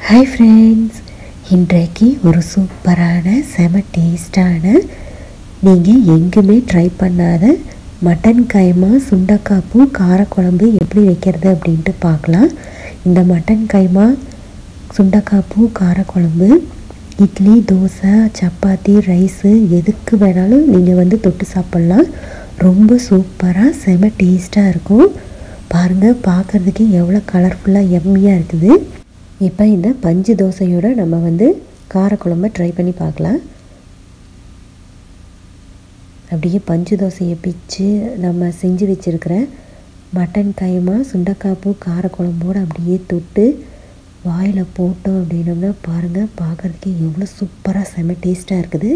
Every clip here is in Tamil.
ஹாய் ஃப்ரெண்ட்ஸ் இன்றைக்கு ஒரு சூப்பரான செம டேஸ்டான நீங்கள் எங்குமே ட்ரை பண்ணாத மட்டன் கைமா சுண்டக்காப்பு காரக்குழம்பு எப்படி வைக்கிறது அப்படின்ட்டு பார்க்கலாம் இந்த மட்டன் கைமா சுண்டக்காப்பு காரக்குழம்பு இட்லி தோசை சப்பாத்தி ரைஸு எதுக்கு வேணாலும் நீங்கள் வந்து தொட்டு சாப்பிட்லாம் ரொம்ப சூப்பராக செம டேஸ்ட்டாக இருக்கும் பாருங்கள் பார்க்குறதுக்கே எவ்வளோ கலர்ஃபுல்லாக எம்மியாக இருக்குது இப்போ இந்த பஞ்சு தோசையோட நம்ம வந்து காரக்குழம்ப ட்ரை பண்ணி பார்க்கலாம் அப்படியே பஞ்சு தோசையை பிச்சு நம்ம செஞ்சு வச்சுருக்கிற மட்டன் கைமா சுண்டக்காப்பு காரக்குழம்போடு அப்படியே தொட்டு வாயில் போட்டோம் அப்படின்னோம்னா பாருங்கள் பார்க்குறதுக்கே எவ்வளோ சூப்பராக செம டேஸ்ட்டாக இருக்குது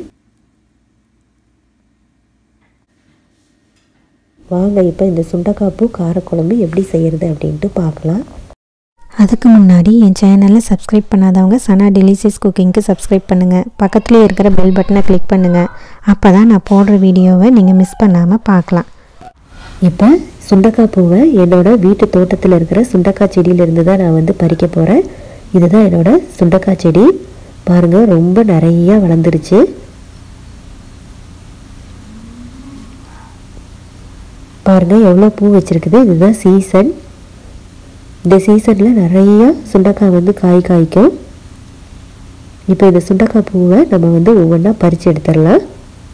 வாங்க இப்போ இந்த சுண்டக்காப்பு காரக்குழம்பு எப்படி செய்கிறது அப்படின்ட்டு பார்க்கலாம் அதுக்கு முன்னாடி என் சேனலை சப்ஸ்கிரைப் பண்ணாதவங்க சனா டெலிசியஸ் குக்கிங்க்கு சப்ஸ்கிரைப் பண்ணுங்கள் பக்கத்துலேயே இருக்கிற பெல் பட்டனை கிளிக் பண்ணுங்கள் அப்போ தான் நான் போடுற வீடியோவை நீங்கள் மிஸ் பண்ணாமல் பார்க்கலாம் இப்போ சுண்டக்காய் பூவை என்னோட வீட்டு தோட்டத்தில் இருக்கிற சுண்டக்காய் செடியிலிருந்து தான் நான் வந்து பறிக்க போகிறேன் இதுதான் என்னோட சுண்டக்காய் செடி பாருங்கள் ரொம்ப நிறைய வளர்ந்துருச்சு பாருங்கள் எவ்வளோ பூ வச்சுருக்குது இதுதான் சீசன் இந்த சீசனில் நிறைய சுண்டக்காய் வந்து காய் காய்க்கும் இப்போ இந்த சுண்டக்காய் பூவை நம்ம வந்து ஒவ்வொன்றா பறித்து எடுத்துடலாம்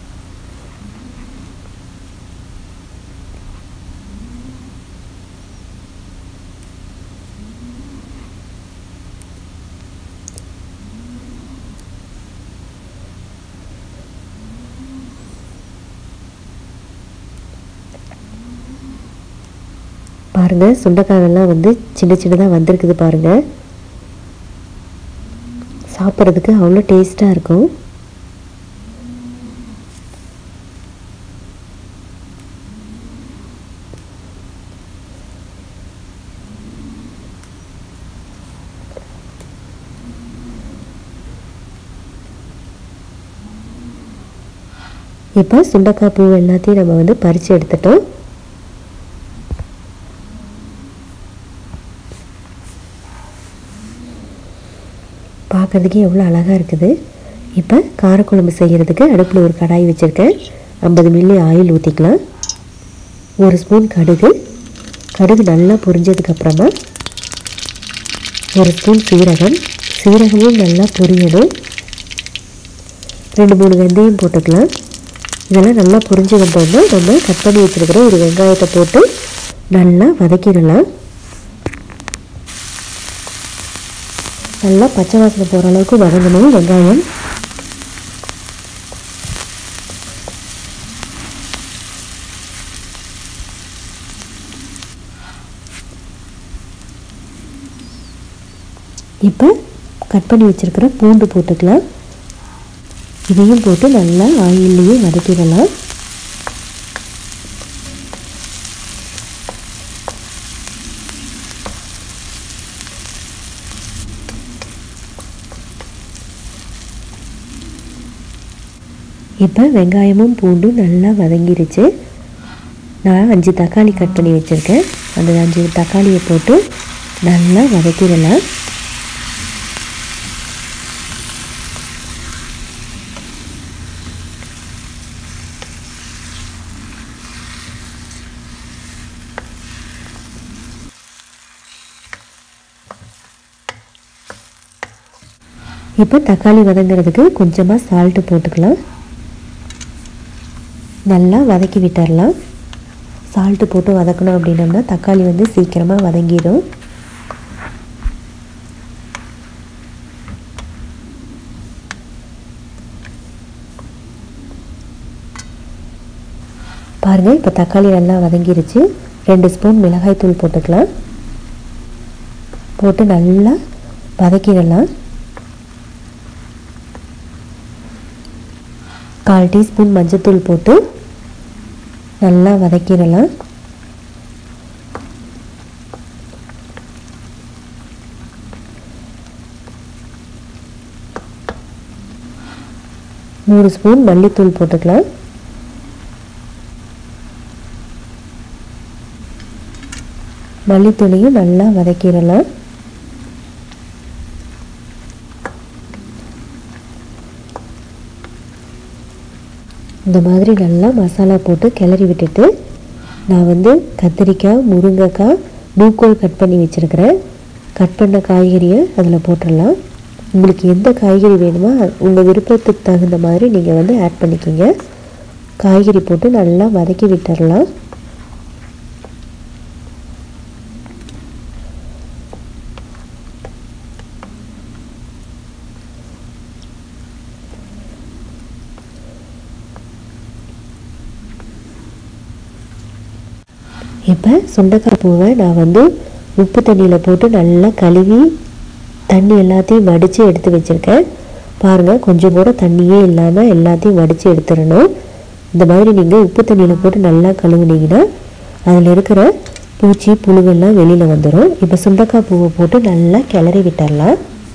பாருங்கள் சுண்டைக்காயெல்லாம் வந்து சின்ன சின்னதாக வந்திருக்குது பாருங்கள் சாப்பிட்றதுக்கு அவ்வளோ டேஸ்ட்டாக இருக்கும் இப்போ சுண்டக்காய் பூ எல்லாத்தையும் நம்ம வந்து பறித்து எடுத்துட்டோம் பார்க்குறதுக்கே எவ்வளோ அழகாக இருக்குது இப்போ காரக்குழம்பு செய்கிறதுக்கு அடுப்பில் ஒரு கடாய் வச்சுருக்கேன் ஐம்பது மில்லி ஆயில் ஊற்றிக்கலாம் ஒரு ஸ்பூன் கடுகு கடுகு நல்லா பொரிஞ்சதுக்கப்புறமா ஒரு ஸ்பூன் சீரகம் சீரகமும் நல்லா பொரியணும் ரெண்டு மூணு வெந்தயம் போட்டுக்கலாம் இதெல்லாம் நல்லா பொரிஞ்சு வந்தோம்னா நம்ம கட் பண்ணி வச்சுருக்கிற ஒரு வெங்காயத்தை போட்டு நல்லா வதக்கிடலாம் நல்லா பச்சை வாசனை போகிற அளவுக்கு வதங்கணும் வெங்காயம் இப்போ கட் பண்ணி வச்சுருக்கிற பூண்டு போட்டுக்கலாம் இதையும் போட்டு நல்லா ஆயிலையே வதக்கிடலாம் இப்போ வெங்காயமும் பூண்டும் நல்லா வதங்கிருச்சு நான் அஞ்சு தக்காளி கட் பண்ணி வச்சுருக்கேன் அந்த அஞ்சு தக்காளியை போட்டு நல்லா வதக்கிடலாம் இப்போ தக்காளி வதங்கிறதுக்கு கொஞ்சமாக சால்ட்டு போட்டுக்கலாம் நல்லா வதக்கி விட்டுடலாம் சால்ட்டு போட்டு வதக்கணும் அப்படின்னம்னா தக்காளி வந்து சீக்கிரமாக வதங்கிடும் பாருங்கள் இப்போ தக்காளி நல்லா வதங்கிருச்சு ரெண்டு ஸ்பூன் மிளகாய் தூள் போட்டுக்கலாம் போட்டு நல்லா வதக்கிடலாம் கால் டீஸ்பூன் மஞ்சத்தூள் போட்டு நல்லா வதக்கிடலாம் மூணு ஸ்பூன் மல்லித்தூள் போட்டுக்கலாம் மல்லித்தூளையும் நல்லா வதக்கிடலாம் இந்த மாதிரி நல்லா மசாலா போட்டு கிளறி விட்டுட்டு நான் வந்து கத்திரிக்காய் முருங்கைக்காய் நூக்கோல் கட் பண்ணி வச்சுருக்கிறேன் கட் பண்ண காய்கறியை அதில் போட்டுடலாம் உங்களுக்கு எந்த காய்கறி வேணுமோ உங்கள் விருப்பத்துக்கு தகுந்த மாதிரி நீங்கள் வந்து ஆட் பண்ணிக்கிங்க காய்கறி போட்டு நல்லா வதக்கி விட்டுடலாம் இப்போ சுண்டைக்காய் பூவை நான் வந்து உப்பு தண்ணியில் போட்டு நல்லா கழுவி தண்ணி எல்லாத்தையும் வடித்து எடுத்து வச்சுருக்கேன் பாருங்கள் கொஞ்சம் கூட தண்ணியே இல்லாமல் எல்லாத்தையும் வடித்து எடுத்துடணும் இந்த மாதிரி நீங்கள் உப்பு தண்ணியில் போட்டு நல்லா கழுவுனீங்கன்னா அதில் இருக்கிற பூச்சி புழுவெல்லாம் வெளியில் வந்துடும் இப்போ சுண்டைக்காய் பூவை போட்டு நல்லா கிளறி விட்டுடலாம்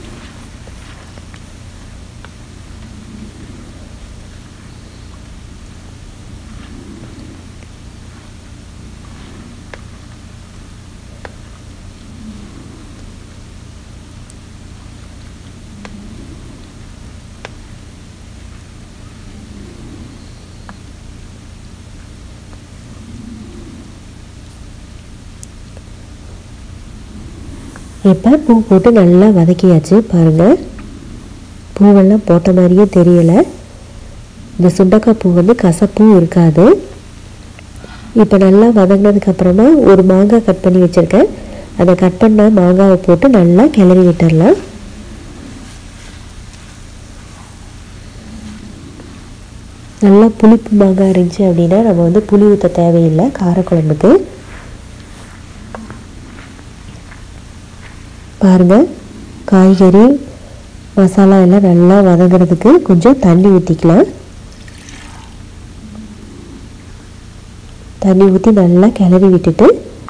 இப்போ பூ போட்டு நல்லா வதக்கியாச்சு பாருங்கள் பூவெல்லாம் போட்ட மாதிரியே தெரியலை இந்த சுண்டக்காய் பூ வந்து கசப்பும் இருக்காது இப்போ நல்லா வதங்கினதுக்கு அப்புறமா ஒரு மாங்காய் கட் பண்ணி வச்சுருக்கேன் அதை கட் பண்ண மாங்காவை போட்டு நல்லா கிளறி விட்டுடலாம் நல்லா புளிப்பு மாங்காய் இருந்துச்சு அப்படின்னா நம்ம வந்து புளி ஊற்ற தேவையில்லை காரக்குழம்புக்கு பாருங்கள் காய்கறி மசாலா எல்லாம் நல்லா வதங்குறதுக்கு கொஞ்சம் தண்ணி ஊற்றிக்கலாம் தண்ணி ஊற்றி நல்லா கிளறி விட்டுட்டு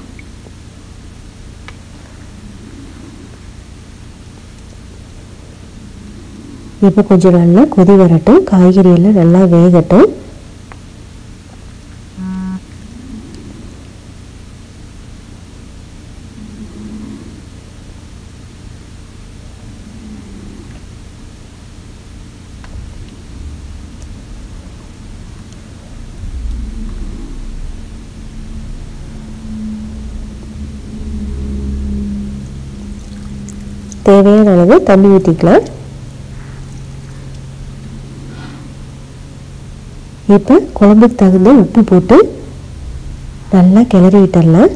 இப்போ கொஞ்சம் நல்லா கொதி வரட்டும் காய்கறி எல்லாம் நல்லா வேகட்டும் தேவையான அளவு தண்ணி ஊற்றிக்கலாம் இப்போ குழம்புக்கு தகுந்த உப்பு போட்டு நல்லா கிளறி விட்டுடலாம்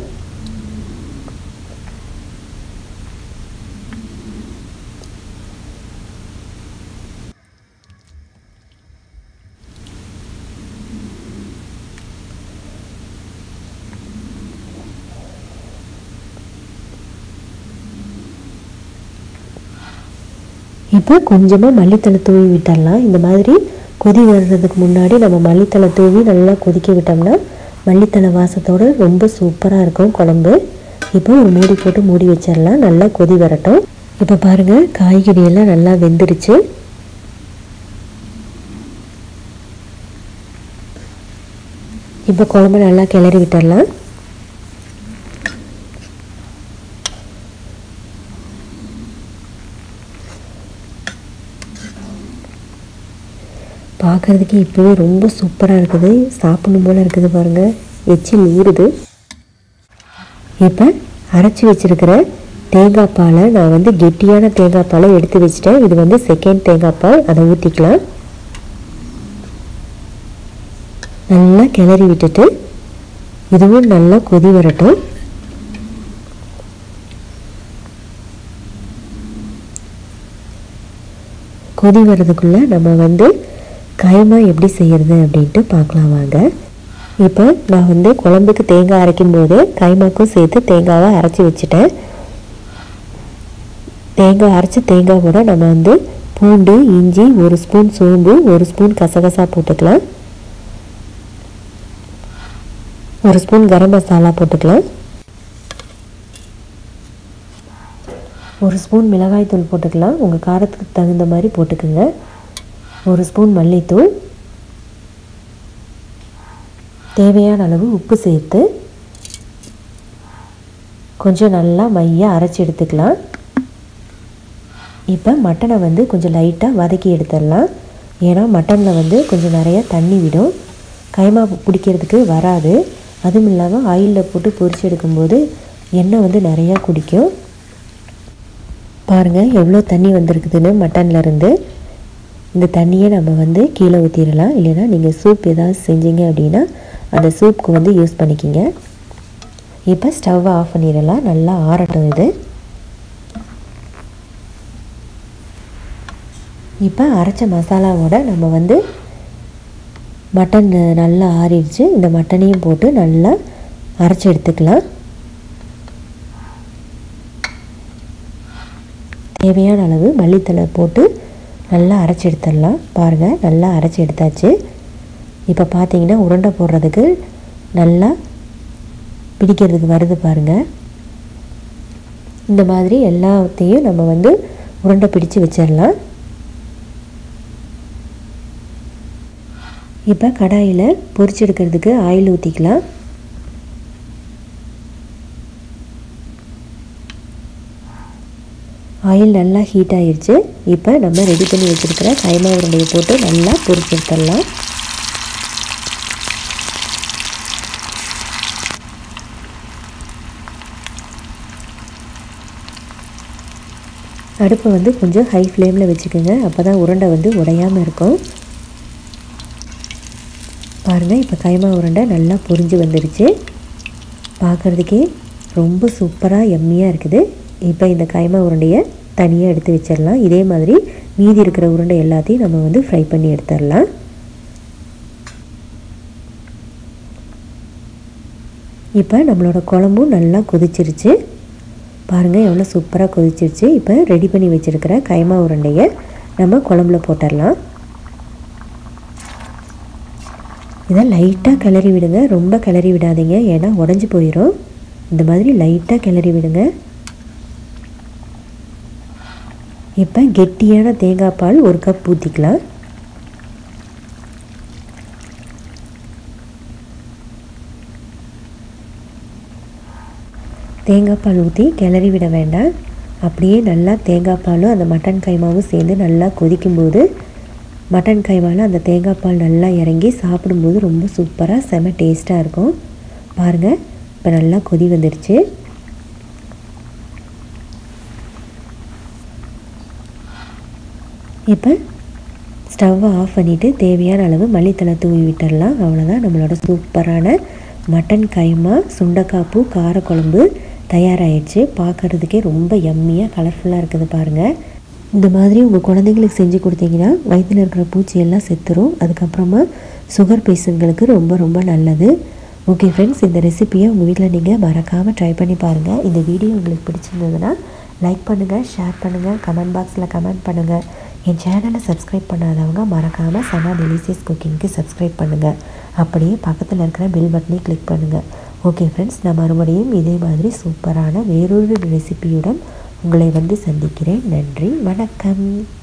இப்போ கொஞ்சமாக மல்லித்தலை தூவி விட்டுடலாம் இந்த மாதிரி கொதி வர்றதுக்கு முன்னாடி நம்ம மல்லித்தலை தூவி நல்லா கொதிக்க விட்டோம்னா மல்லித்தலை வாசத்தோடு ரொம்ப சூப்பராக இருக்கும் குழம்பு இப்போ ஒரு மூடி போட்டு மூடி வச்சிடலாம் நல்லா கொதி வரட்டும் இப்போ பாருங்கள் காய்கறி எல்லாம் நல்லா வெந்துருச்சு இப்போ குழம்பு நல்லா கிளறி விட்டுடலாம் பார்க்குறதுக்கு இப்போவே ரொம்ப சூப்பராக இருக்குது சாப்பிடணும் போல் இருக்குது பாருங்கள் எச்சில் ஊறுது இப்போ அரைச்சி வச்சிருக்கிற தேங்காய் பாலை நான் வந்து கெட்டியான தேங்காய் பாலை எடுத்து வச்சிட்டேன் இது வந்து செகண்ட் தேங்காய் பால் அதை ஊற்றிக்கலாம் நல்லா கிளறி விட்டுட்டு இதுவும் நல்லா கொதி வரட்டும் கொதி வர்றதுக்குள்ளே நம்ம வந்து கைமா எப்படி செய்கிறது அப்படின்ட்டு பார்க்கலாம் வாங்க இப்போ நான் வந்து குழம்புக்கு தேங்காய் அரைக்கும் போது கைமாக்கும் சேர்த்து தேங்காவை அரைச்சி வச்சுட்டேன் தேங்காய் அரைச்சி தேங்காய் கூட நம்ம வந்து பூண்டு இஞ்சி ஒரு ஸ்பூன் சோம்பு ஒரு ஸ்பூன் கசகசா போட்டுக்கலாம் ஒரு ஸ்பூன் கரம் மசாலா போட்டுக்கலாம் ஒரு ஸ்பூன் மிளகாய்த்தூள் போட்டுக்கலாம் உங்கள் காரத்துக்கு தகுந்த மாதிரி போட்டுக்குங்க ஒரு ஸ்பூன் மல்லித்தூள் தேவையான அளவு உப்பு சேர்த்து கொஞ்சம் நல்லா மையாக அரைச்சி எடுத்துக்கலாம் இப்போ மட்டனை வந்து கொஞ்சம் லைட்டாக வதக்கி எடுத்துடலாம் ஏன்னா மட்டனில் வந்து கொஞ்சம் நிறைய தண்ணி விடும் கைமா பிடிக்கிறதுக்கு வராது அதுவும் இல்லாமல் ஆயிலில் போட்டு பொரிச்சு எடுக்கும்போது எண்ணெய் வந்து நிறையா குடிக்கும் பாருங்கள் எவ்வளோ தண்ணி வந்திருக்குதுன்னு மட்டன்லேருந்து இந்த தண்ணியை நம்ம வந்து கீழே ஊற்றிடலாம் இல்லைன்னா நீங்கள் சூப் ஏதாவது செஞ்சீங்க அப்படின்னா அந்த சூப்புக்கு வந்து யூஸ் பண்ணிக்கிங்க இப்போ ஸ்டவ்வை ஆஃப் பண்ணிடலாம் நல்லா ஆறட்டும் இது இப்போ அரைச்ச மசாலாவோட நம்ம வந்து மட்டன் நல்லா ஆறிடுச்சு இந்த மட்டனையும் போட்டு நல்லா அரைச்சி எடுத்துக்கலாம் தேவையான அளவு மல்லித்தலை போட்டு நல்லா அரைச்சி எடுத்துடலாம் பாருங்கள் நல்லா அரைச்சி எடுத்தாச்சு இப்போ பார்த்தீங்கன்னா உருண்டை போடுறதுக்கு நல்லா பிடிக்கிறதுக்கு வருது பாருங்கள் இந்த மாதிரி எல்லாத்தையும் நம்ம வந்து உருண்டை பிடிச்சு வச்சிடலாம் இப்போ கடாயில் பொரிச்சு எடுக்கிறதுக்கு ஆயில் ஊற்றிக்கலாம் ஆயில் நல்லா ஹீட் ஆயிடுச்சு இப்போ நம்ம ரெடி பண்ணி வச்சுருக்கிற கைமா உருண்டையை போட்டு நல்லா பொரிச்சு எடுத்துடலாம் அடுப்பை வந்து கொஞ்சம் ஹை ஃப்ளேமில் வச்சுக்கோங்க அப்போ தான் உருண்டை வந்து உடையாமல் இருக்கும் பாருங்கள் இப்போ கைமா உருண்டை நல்லா பொரிஞ்சு வந்துடுச்சு பார்க்குறதுக்கே ரொம்ப சூப்பராக எம்மியாக இருக்குது இப்போ இந்த கைமா உருண்டையை தனியாக எடுத்து வச்சிடலாம் இதே மாதிரி மீதி இருக்கிற உருண்டை எல்லாத்தையும் நம்ம வந்து ஃப்ரை பண்ணி எடுத்துடலாம் இப்போ நம்மளோட குழம்பும் நல்லா கொதிச்சிருச்சு பாருங்கள் எவ்வளோ சூப்பராக கொதிச்சிருச்சு இப்போ ரெடி பண்ணி வச்சுருக்கிற கைமா உருண்டையை நம்ம குழம்புல போட்டுடலாம் இதை லைட்டாக கிளறி விடுங்க ரொம்ப கிளறி விடாதீங்க ஏன்னா உடஞ்சி போயிடும் இந்த மாதிரி லைட்டாக கிளறி விடுங்க இப்போ கெட்டியான தேங்காய் பால் ஒரு கப் ஊற்றிக்கலாம் தேங்காய் பால் ஊற்றி கிளறி விட வேண்டாம் அப்படியே நல்லா தேங்காய் பாலும் அந்த மட்டன் கைமாவும் சேர்ந்து நல்லா கொதிக்கும்போது மட்டன் கைமாவில் அந்த தேங்காய் பால் நல்லா இறங்கி சாப்பிடும்போது ரொம்ப சூப்பராக செம டேஸ்ட்டாக இருக்கும் பாருங்கள் இப்போ நல்லா கொதி வந்துடுச்சு இப்போ ஸ்டவ்வை ஆஃப் பண்ணிவிட்டு தேவையான அளவு மல்லித்தலை தூவி விட்டுடலாம் அவ்வளோதான் நம்மளோட சூப்பரான மட்டன் கைமா சுண்டக்காப்பூ காரக்குழம்பு தயாராகிடுச்சு பார்க்குறதுக்கே ரொம்ப எம்மியாக கலர்ஃபுல்லாக இருக்குது பாருங்கள் இந்த மாதிரி உங்கள் குழந்தைங்களுக்கு செஞ்சு கொடுத்தீங்கன்னா வயிற்றில் இருக்கிற பூச்சி எல்லாம் செத்துரும் அதுக்கப்புறமா சுகர் பேஷண்ட்களுக்கு ரொம்ப ரொம்ப நல்லது ஓகே ஃப்ரெண்ட்ஸ் இந்த ரெசிப்பியை உங்கள் வீட்டில் நீங்கள் மறக்காமல் ட்ரை பண்ணி பாருங்கள் இந்த வீடியோ உங்களுக்கு பிடிச்சிருந்ததுன்னா லைக் பண்ணுங்கள் ஷேர் பண்ணுங்கள் கமெண்ட் பாக்ஸில் கமெண்ட் பண்ணுங்கள் என் சேனலை சப்ஸ்கிரைப் பண்ணாதவங்க மறக்காமல் சனா டெலிசியஸ் குக்கிங்க்கு சப்ஸ்கிரைப் பண்ணுங்கள் அப்படியே பக்கத்தில் இருக்கிற பெல் பட்டனையும் கிளிக் பண்ணுங்கள் ஓகே ஃப்ரெண்ட்ஸ் நான் மறுபடியும் இதே மாதிரி சூப்பரான வேறொரு ரெசிபியுடன் உங்களை வந்து சந்திக்கிறேன் நன்றி வணக்கம்